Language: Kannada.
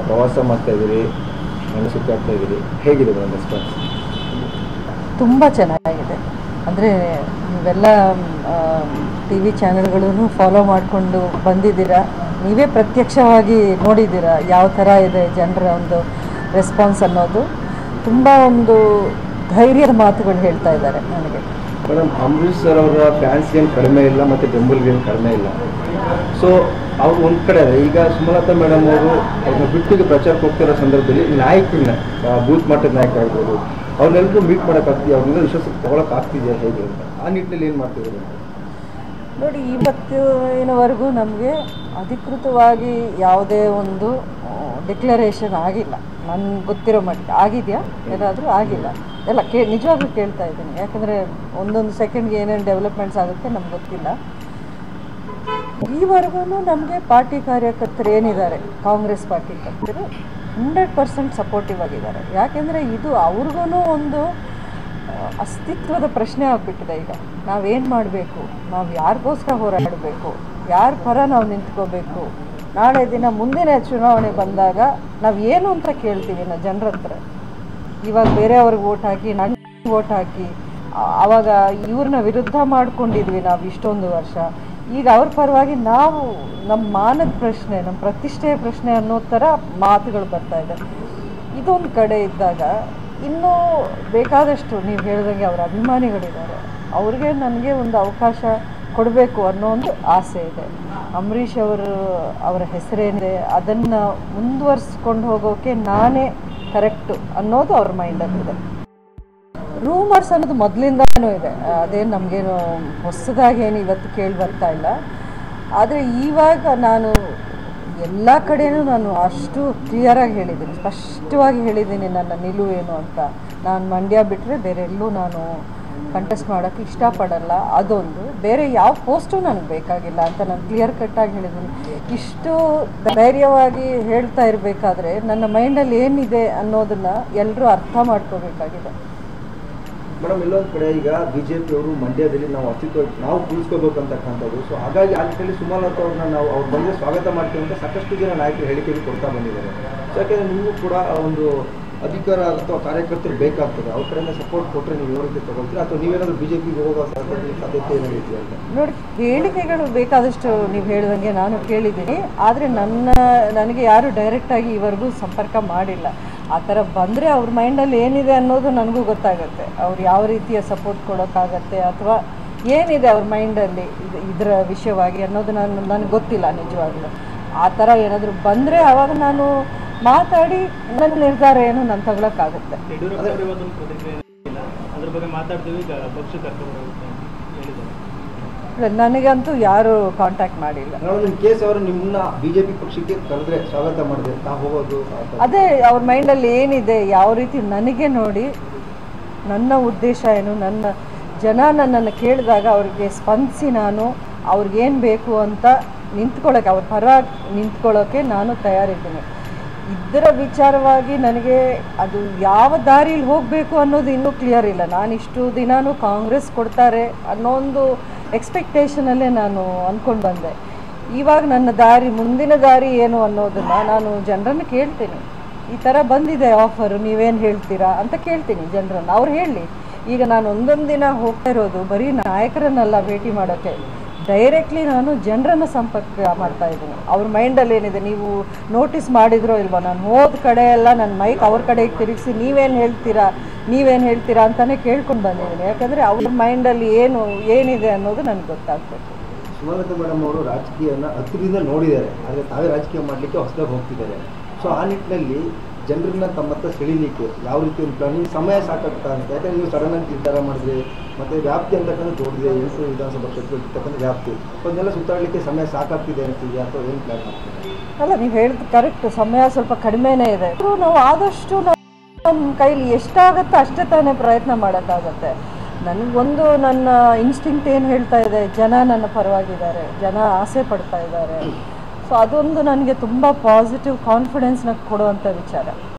ಪ್ರವಾಸ ಮಾಡ್ತಾ ಇದ್ದೀರಿ ಮನೆ ಸುತ್ತಾಡ್ತಾ ಇದ್ದೀರಿ ಹೇಗಿದೆ ಮೇಡಮ್ ರೆಸ್ಪಾನ್ಸ್ ತುಂಬ ಚೆನ್ನಾಗಿದೆ ಅಂದರೆ ನೀವೆಲ್ಲ ಟಿ ವಿ ಚಾನೆಲ್ಗಳನ್ನು ಫಾಲೋ ಮಾಡಿಕೊಂಡು ಬಂದಿದ್ದೀರಾ ನೀವೇ ಪ್ರತ್ಯಕ್ಷವಾಗಿ ನೋಡಿದ್ದೀರಾ ಯಾವ ಥರ ಇದೆ ಜನರ ಒಂದು ರೆಸ್ಪಾನ್ಸ್ ಅನ್ನೋದು ತುಂಬ ಒಂದು ಧೈರ್ಯದ ಮಾತುಗಳು ಹೇಳ್ತಾ ಇದ್ದಾರೆ ನನಗೆ ಮೇಡಮ್ ಅಂಬರೀಷ್ ಸರ್ ಅವರ ಫ್ಯಾನ್ಸ್ ಏನು ಕಡಿಮೆ ಇಲ್ಲ ಮತ್ತು ಬೆಂಬಲಿಗೇನು ಕಡಿಮೆ ಇಲ್ಲ ಸೊ ಅವ್ರು ಒಂದು ಕಡೆ ಇದೆ ಈಗ ಸುಮಲತಾ ಮೇಡಮ್ ಅವರು ಅವ್ರನ್ನ ಬಿಟ್ಟಿಗೆ ಪ್ರಚಾರಕ್ಕೆ ಹೋಗ್ತಿರೋ ಸಂದರ್ಭದಲ್ಲಿ ನಾಯಕರನ್ನ ಬೂತ್ ಮಟ್ಟದ ನಾಯಕರಾಗ್ಬೋದು ಅವ್ರನ್ನೆಲ್ಲರೂ ಮೀಟ್ ಮಾಡೋಕ್ಕಾಗ್ತೀವಿ ಅವ್ರನ್ನೆಲ್ಲ ವಿಶ್ವಾಸಕ್ಕೆ ತೊಗೊಳಕ್ಕಾಗ್ತಿದೆಯಾ ಹೇಗೆ ಅಂತ ಆ ನಿಟ್ಟಿನಲ್ಲಿ ಏನು ಮಾಡ್ತಿದ್ದಾರೆ ನೋಡಿ ಇವತ್ತಿನವರೆಗೂ ನಮಗೆ ಅಧಿಕೃತವಾಗಿ ಯಾವುದೇ ಒಂದು ಡಿಕ್ಲರೇಷನ್ ಆಗಿಲ್ಲ ನನ್ಗೆ ಗೊತ್ತಿರೋ ಮಟ್ಟಿಗೆ ಆಗಿದೆಯಾ ಏನಾದರೂ ಆಗಿಲ್ಲ ಎಲ್ಲ ಕೇ ನಿಜವಾಗ್ಲೂ ಕೇಳ್ತಾ ಇದ್ದೀನಿ ಯಾಕಂದರೆ ಒಂದೊಂದು ಸೆಕೆಂಡ್ಗೆ ಏನೇನು ಡೆವಲಪ್ಮೆಂಟ್ಸ್ ಆಗುತ್ತೆ ನಮ್ಗೆ ಗೊತ್ತಿಲ್ಲ ಈವರೆಗೂ ನಮಗೆ ಪಾರ್ಟಿ ಕಾರ್ಯಕರ್ತರು ಏನಿದ್ದಾರೆ ಕಾಂಗ್ರೆಸ್ ಪಾರ್ಟಿ ಕರ್ತರು ಹಂಡ್ರೆಡ್ ಪರ್ಸೆಂಟ್ ಸಪೋರ್ಟಿವ್ ಆಗಿದ್ದಾರೆ ಯಾಕೆಂದರೆ ಇದು ಅವ್ರಿಗೂ ಒಂದು ಆ, ಅಸ್ತಿತ್ವದ ಪ್ರಶ್ನೆ ಆಗಿಬಿಟ್ಟಿದೆ ಈಗ ನಾವೇನು ಮಾಡಬೇಕು ನಾವು ಯಾರಿಗೋಸ್ಕರ ಹೋರಾಡಬೇಕು ಯಾರ ಪರ ನಾವು ನಿಂತ್ಕೋಬೇಕು ನಾಳೆ ದಿನ ಮುಂದಿನ ಚುನಾವಣೆ ಬಂದಾಗ ನಾವು ಏನು ಅಂತ ಕೇಳ್ತೀವಿ ನಾ ಜನರ ಹತ್ರ ಇವಾಗ ಬೇರೆಯವ್ರಿಗೆ ಓಟ್ ಹಾಕಿ ನನಗೆ ಓಟ್ ಹಾಕಿ ಆ- ಆವಾಗ ಇವ್ರನ್ನ ವಿರುದ್ಧ ಮಾಡ್ಕೊಂಡಿದ್ವಿ ನಾವು ಇಷ್ಟೊಂದು ವರ್ಷ ಈಗ ಅವ್ರ ಪರವಾಗಿ ನಾವು ನಮ್ಮ ಮಾನದ ಪ್ರಶ್ನೆ ನಮ್ಮ ಪ್ರತಿಷ್ಠೆಯ ಪ್ರಶ್ನೆ ಅನ್ನೋ ಥರ ಮಾತುಗಳು ಬರ್ತಾ ಇದೆ ಇದೊಂದು ಕಡೆ ಇದ್ದಾಗ ಇನ್ನೂ ಬೇಕಾದಷ್ಟು ನೀವು ಹೇಳ್ದಂಗೆ ಅವರ ಅಭಿಮಾನಿಗಳಿದ್ದಾರೆ ಅವ್ರಿಗೆ ನನಗೆ ಒಂದು ಅವಕಾಶ ಕೊಡಬೇಕು ಅನ್ನೋ ಒಂದು ಆಸೆ ಇದೆ ಅಂಬರೀಷ್ ಅವರು ಅವರ ಹೆಸರೇನಿದೆ ಅದನ್ನು ಮುಂದುವರಿಸ್ಕೊಂಡು ಹೋಗೋಕೆ ನಾನೇ ಕರೆಕ್ಟು ಅನ್ನೋದು ಅವ್ರ ಮೈಂಡಲ್ಲಿದೆ ರೂಮರ್ಸ್ ಅನ್ನೋದು ಮೊದಲಿಂದನೂ ಇದೆ ಅದೇನು ನಮಗೇನು ಹೊಸದಾಗಿ ಏನು ಇವತ್ತು ಕೇಳಿ ಬರ್ತಾ ಇಲ್ಲ ಆದರೆ ಇವಾಗ ನಾನು ಎಲ್ಲ ಕಡೆನೂ ನಾನು ಅಷ್ಟು ಕ್ಲಿಯರಾಗಿ ಹೇಳಿದ್ದೀನಿ ಸ್ಪಷ್ಟವಾಗಿ ಹೇಳಿದ್ದೀನಿ ನನ್ನ ನಿಲುವು ಏನು ಅಂತ ನಾನು ಮಂಡ್ಯ ಬಿಟ್ಟರೆ ಬೇರೆ ಎಲ್ಲೂ ನಾನು ಕಂಟೆಸ್ಟ್ ಮಾಡೋಕ್ಕೆ ಇಷ್ಟಪಡಲ್ಲ ಅದೊಂದು ಬೇರೆ ಯಾವ ಪೋಸ್ಟು ನನಗೆ ಬೇಕಾಗಿಲ್ಲ ಅಂತ ನಾನು ಕ್ಲಿಯರ್ ಕಟ್ಟಾಗಿ ಹೇಳಿದ್ದೀನಿ ಇಷ್ಟು ಧೈರ್ಯವಾಗಿ ಹೇಳ್ತಾ ಇರಬೇಕಾದ್ರೆ ನನ್ನ ಮೈಂಡಲ್ಲಿ ಏನಿದೆ ಅನ್ನೋದನ್ನು ಎಲ್ಲರೂ ಅರ್ಥ ಮಾಡ್ಕೋಬೇಕಾಗಿದೆ ಮೇಡಮ್ ಎಲ್ಲೊಂದು ಕಡೆ ಈಗ ಬಿ ಜೆ ಪಿಯವರು ಮಂಡ್ಯದಲ್ಲಿ ನಾವು ಅಸ್ತಿತ್ವ ನಾವು ಉಳಿಸ್ಕೋಬೇಕಂತಕ್ಕಂಥದ್ದು ಸೊ ಹಾಗಾಗಿ ಆ ನಿಟ್ಟಿನಲ್ಲಿ ಸುಮಲತಾ ಅವ್ರನ್ನ ನಾವು ಅವ್ರು ಬಂದರೆ ಸ್ವಾಗತ ಮಾಡ್ತೀವಿ ಅಂತ ಸಾಕಷ್ಟು ಜನ ನಾಯಕರು ಹೇಳಿಕೆಗಳು ಕೊಡ್ತಾ ಬಂದಿದ್ದಾರೆ ಸೊ ಯಾಕೆಂದರೆ ನಿಮಗೂ ಕೂಡ ಒಂದು ಅಧಿಕಾರ ಅಥವಾ ಕಾರ್ಯಕರ್ತರು ಬೇಕಾಗ್ತದೆ ಅವ್ರ ಕಡೆಯಿಂದ ಸಪೋರ್ಟ್ ಕೊಟ್ಟರೆ ನೀವು ಯಾವ ರೀತಿ ತಗೊಳ್ತೀರಾ ಅಥವಾ ನೀವೇನಾದರೂ ಬಿ ಜೆ ಪಿಗೆ ಹೋಗೋ ಸಾಧ್ಯತೆ ಸಾಧ್ಯತೆ ಏನಾಗೈತಿ ಅಂತ ನೋಡಿ ಹೇಳಿಕೆಗಳು ಬೇಕಾದಷ್ಟು ನೀವು ಹೇಳ್ದಂಗೆ ನಾನು ಕೇಳಿದ್ದೀನಿ ಆದರೆ ನನ್ನ ನನಗೆ ಯಾರು ಡೈರೆಕ್ಟಾಗಿ ಈವರೆಗೂ ಸಂಪರ್ಕ ಮಾಡಿಲ್ಲ ಆ ಥರ ಬಂದರೆ ಅವ್ರ ಮೈಂಡಲ್ಲಿ ಏನಿದೆ ಅನ್ನೋದು ನನಗೂ ಗೊತ್ತಾಗುತ್ತೆ ಅವ್ರು ಯಾವ ರೀತಿಯ ಸಪೋರ್ಟ್ ಕೊಡೋಕ್ಕಾಗತ್ತೆ ಅಥವಾ ಏನಿದೆ ಅವ್ರ ಮೈಂಡಲ್ಲಿ ಇದು ಇದರ ವಿಷಯವಾಗಿ ಅನ್ನೋದು ನಾನು ನನಗೆ ಗೊತ್ತಿಲ್ಲ ನಿಜವಾಗ್ಲೂ ಆ ಥರ ಏನಾದರೂ ಬಂದರೆ ಆವಾಗ ನಾನು ಮಾತಾಡಿ ನನ್ನ ನಿರ್ಧಾರ ಏನು ನಾನು ತಗೊಳಕ್ಕಾಗುತ್ತೆ ಯಡಿಯೂರಪ್ಪ ಅವರು ಇವತ್ತೊಂದು ಪ್ರತಿಕ್ರಿಯೆ ಇಲ್ಲ ಅದ್ರ ಬಗ್ಗೆ ಮಾತಾಡ್ತೀವಿ ಈಗ ಪಕ್ಷ ಕರ್ಕೊಂಡು ಬರುತ್ತೆ ಅಂತ ಹೇಳಿದ್ದಾರೆ ಇಲ್ಲ, ನನಗಂತೂ ಯಾರೂ ಕಾಂಟ್ಯಾಕ್ಟ್ ಮಾಡಿಲ್ಲ ನಾವು ನಿಮ್ಮ ಕೇಸ್ ಅವರು ನಿಮ್ಮನ್ನ ಬಿ ಜೆ ಪಿ ಪಕ್ಷಕ್ಕೆ ಕರೆದ್ರೆ ಸ್ವಾಗತ ಮಾಡಿದ್ರೆ ತಾವು ಹೋಗೋದು ಆ ಥರ. ಅದೇ ಅವ್ರ ಮೈಂಡಲ್ಲಿ ಏನಿದೆ ಯಾವ ರೀತಿ ನನಗೆ ನೋಡಿ ನನ್ನ ಉದ್ದೇಶ ಏನು ನನ್ನ ಜನ ನನ್ನನ್ನು ಕೇಳಿದಾಗ ಅವ್ರಿಗೆ ಸ್ಪಂದಿಸಿ ನಾನು ಅವ್ರಿಗೇನು ಬೇಕು ಅಂತ ನಿಂತ್ಕೊಳ್ಳೋಕೆ ಅವ್ರ ಪರ ನಿಂತ್ಕೊಳ್ಳೋಕೆ ನಾನು ತಯಾರಿದ್ದೀನಿ ಇದರ ವಿಚಾರವಾಗಿ ನನಗೆ ಅದು ಯಾವ ದಾರಿಲಿ ಹೋಗಬೇಕು ಅನ್ನೋದು ಇನ್ನೂ ಕ್ಲಿಯರ್ ಇಲ್ಲ ನಾನು ಇಷ್ಟು ದಿನಾನು ಕಾಂಗ್ರೆಸ್ ಕೊಡ್ತಾರೆ ಅನ್ನೋ ಒಂದು ಎಕ್ಸ್ಪೆಕ್ಟೇಷನಲ್ಲೇ ನಾನು ಅಂದ್ಕೊಂಡು ಬಂದೆ ಇವಾಗ ನನ್ನ ದಾರಿ ಮುಂದಿನ ದಾರಿ ಏನು ಅನ್ನೋದನ್ನು ನಾನು ಜನರನ್ನು ಕೇಳ್ತೀನಿ ಈ ಥರ ಬಂದಿದೆ ಆಫರು ನೀವೇನು ಹೇಳ್ತೀರಾ ಅಂತ ಕೇಳ್ತೀನಿ ಜನರನ್ನು ಅವ್ರು ಹೇಳಲಿ ಈಗ ನಾನು ಒಂದೊಂದು ದಿನ ಹೋಗ್ತಾ ಇರೋದು ಬರೀ ನಾಯಕರನ್ನೆಲ್ಲ ಭೇಟಿ ಮಾಡೋಕ್ಕೆ ಡೈರೆಕ್ಟ್ಲಿ ನಾನು ಜನರನ್ನು ಸಂಪರ್ಕ ಮಾಡ್ತಾ ಇದ್ದೀನಿ ಅವ್ರ ಮೈಂಡಲ್ಲಿ ಏನಿದೆ ನೀವು ನೋಟಿಸ್ ಮಾಡಿದ್ರೋ ಇಲ್ವೋ ನಾನು ಹೋದ ಕಡೆ ಎಲ್ಲ ನನ್ನ ಮೈಕ್ ಅವ್ರ ಕಡೆಗೆ ತಿರುಗಿಸಿ ನೀವೇನು ಹೇಳ್ತೀರಾ ನೀವೇನು ಹೇಳ್ತೀರಾ ಅಂತಲೇ ಕೇಳ್ಕೊಂಡು ಬಂದಿದ್ದೀನಿ ಯಾಕಂದರೆ ಅವ್ರ ಮೈಂಡಲ್ಲಿ ಏನು ಏನಿದೆ ಅನ್ನೋದು ನನಗೆ ಗೊತ್ತಾಗಬೇಕು ಸುಮಲತಾ ಮೇಡಮ್ ಅವರು ರಾಜಕೀಯನ ಹತ್ತಿರದಿಂದ ನೋಡಿದ್ದಾರೆ ಆದರೆ ತಾವೇ ರಾಜಕೀಯ ಮಾಡಲಿಕ್ಕೆ ಹೊಸದಾಗಿ ಹೋಗ್ತಿದ್ದಾರೆ ಸೊ ಆ ನಿಟ್ಟಿನಲ್ಲಿ ಜನರನ್ನ ತಮ್ಮ ಹತ್ರ ಸೆಳೀಲಿಕ್ಕೆ ಯಾವ ರೀತಿ ಒಂದು ಪ್ಲಾನ್ ಸಮಯ ಸಾಕಾಗ್ತಾ ಅಂತ ಯಾಕಂದ್ರೆ ನೀವು ಸಡನ್ ಆಗಿ ನಿರ್ಧಾರ ಮಾಡಿದ್ರಿ ಮತ್ತೆ ವ್ಯಾಪ್ತಿ ಅಂತಕ್ಕಂಥ ದೊಡ್ಡದಿದೆ ಎಂಟು ವಿಧಾನಸಭಾ ಕ್ಷೇತ್ರದಲ್ಲಿರ್ತಕ್ಕಂಥ ವ್ಯಾಪ್ತಿ ಸೊ ಅದನ್ನೆಲ್ಲ ಸುತ್ತಾಡಲಿಕ್ಕೆ ಸಮಯ ಸಾಕಾಗ್ತಿದೆ ಅಂತೀವಿ ಅಥವಾ ಏನು ಪ್ಲಾನ್ ಮಾಡ್ತೀವಿ ಅಲ್ಲ ನೀವು ಹೇಳಿದ ಕರೆಕ್ಟ್ ಸಮಯ ಸ್ವಲ್ಪ ಕಡಿಮೆನೇ ಇದೆ ಆದ್ರೂ ನಾವು ಆದಷ್ಟು ನಾವು ನಮ್ಮ ಕೈಲಿ ಎಷ್ಟಾಗತ್ತೋ ಅಷ್ಟೇ ತಾನೇ ಪ್ರಯತ್ನ ಮಾಡೋಕ್ಕಾಗತ್ತೆ ನನಗೊಂದು ನನ್ನ ಇನ್ಸ್ಟಿಂಕ್ಟ್ ಏನು ಹೇಳ್ತಾ ಇದೆ ಜನ ನನ್ನ ಪರವಾಗಿದ್ದಾರೆ ಜನ ಆಸೆ ಪಡ್ತಾ ಇದ್ದಾರೆ ಸೊ ಅದೊಂದು ನನಗೆ ತುಂಬ ಪಾಸಿಟಿವ್ ಕಾನ್ಫಿಡೆನ್ಸ್ನ ಕೊಡುವಂಥ ವಿಚಾರ